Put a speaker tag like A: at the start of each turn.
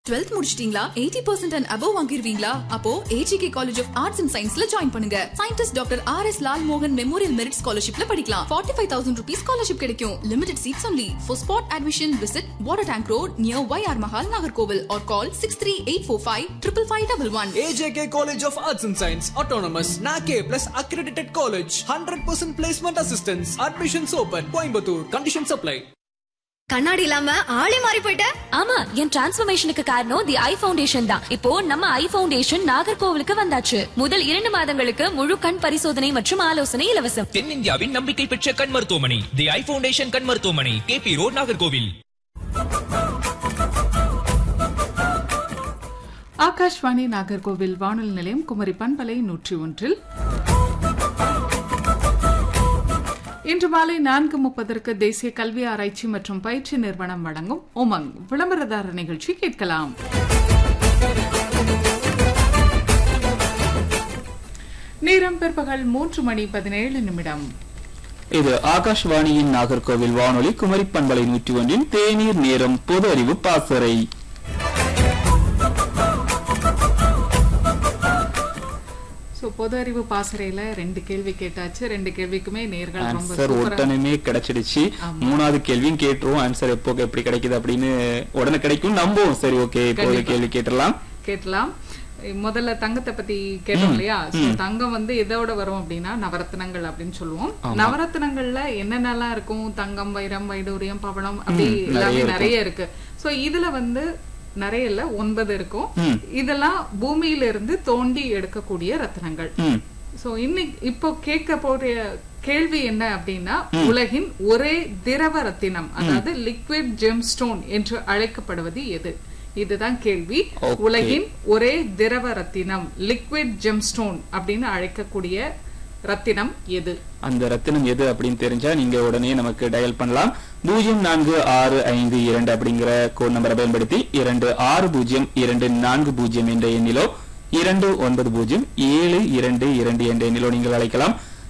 A: Twelfth முடிச்சிட்டீங்களா eighty percent and above வாங்கிருவீங்களா அப்போ AGK college of arts and சயின்ஸ்ல ஜாயின் பண்ணுங்க scientist doctor R S Lal மோகன் மெமோரியல் மெரிட் ஸ்காலர்ஷிப்ல படிக்கலாம் forty five thousand rupees scholarship கிடைக்கும் limited seats only for spot admission visit water tank road near Y R Mahal Nagercoil or call six three eight four five triple five double one
B: AJK College of Arts and Science, Autonomous, NAKE plus accredited college, 100% placement assistance, admissions open, Coimbatore, conditions apply.
C: கண்ணாடி இல்லாம ஆளே மாறி போயிட்ட
D: ஆமா என் டிரான்ஸ்ஃபர்மேஷனுக்கு காரணம் தி ஐ foundation தான் இப்போ நம்ம ஐ ஃபவுண்டேஷன் நாகர்கோவிலுக்கு வந்தாச்சு முதல் இரண்டு மாதங்களுக்கு முழு கண் பரிசோதனை மற்றும் ஆலோசனை இலவசம்
E: தென்னிந்தியாவின் நம்பிக்கை பெற்ற கண் மருத்துவமனை தி ஐ ஃபவுண்டேஷன் கண் மருத்துவமனை கேபி ரோட் நாகர்கோவில்
F: ஆகாஷ்வாணி நாகர்கோவில் வானொலி நிலையம் குமரி பண்பலை நூற்றி ஒன்றில் இன்று மாலை நான்கு முப்பதற்கு தேசிய கல்வி ஆராய்ச்சி மற்றும் பயிற்சி நிறுவனம் வழங்கும் உமங் விளம்பரதார நிகழ்ச்சி கேட்கலாம் நேரம் பிற்பகல் மூன்று மணி பதினேழு நிமிடம்
G: இது ஆகாஷ்வாணியின் நாகர்கோவில் வானொலி குமரி பண்பலை நூற்றி ஒன்றின் தேநீர் நேரம் பொது அறிவு பாசறை
F: சோ பொது அறிவு பாசறையில ரெண்டு கேள்வி கேட்டாச்சு ரெண்டு கேள்விக்குமே நேர்கள் ரொம்ப
G: ஆன்சர்
F: சூப்பரா
G: உடனே கிடைச்சிடுச்சு மூணாவது கேள்வியும் கேட்டுருவோம் ஆன்சர் எப்போ எப்படி கிடைக்குது அப்படின்னு உடனே கிடைக்கும் நம்புவோம் சரி ஓகே இப்போ ஒரு
F: கண்டிப்பா.
G: கேள்வி கேட்டலாம்
F: கேட்கலாம் முதல்ல தங்கத்தை பத்தி கேட்டோம் இல்லையா So, தங்கம் வந்து எதோட வரும் அப்படின்னா நவரத்னங்கள் அப்படின்னு சொல்லுவோம் நவரத்னங்கள்ல என்னென்னலாம் இருக்கும் தங்கம் வைரம் வைடூரியம் பவளம் அப்படி எல்லாமே நிறைய இருக்கு சோ இதுல வந்து நிறைய இல்ல ஒன்பது இருக்கும் இதெல்லாம் பூமியில இருந்து தோண்டி எடுக்கக்கூடிய ரத்னங்கள்
G: ம்
F: சோ இன்னைக்கு இப்போ கேட்க போற கேள்வி என்ன அப்படின்னா உலகின் ஒரே திரவ ரத்தினம் அதாவது லிக்விட் ஜெம்ஸ்டோன் என்று அழைக்கப்படுவது எது இதுதான் கேள்வி
G: Okay.
F: உலகின் ஒரே திரவ ரத்தினம் லிக்விட் ஜெம்ஸ்டோன் அப்படின்னு அழைக்கக்கூடிய ரத்தினம் எது
G: அந்த ரத்தினம் எது அப்படின்னு தெரிஞ்சா நீங்க உடனே நமக்கு டயல் பண்ணலாம் பூஜ்ஜியம் நான்கு ஆறு ஐந்து இரண்டு அப்படிங்கிற கோட் நம்பரை பயன்படுத்தி இரண்டு ஆறு பூஜ்ஜியம் இரண்டு நான்கு பூஜ்ஜியம் என்ற எண்ணிலோ இரண்டு ஒன்பது பூஜ்ஜியம் ஏழு இரண்டு இரண்டு என்ற எண்ணிலோ நீங்கள் அழைக்கலாம்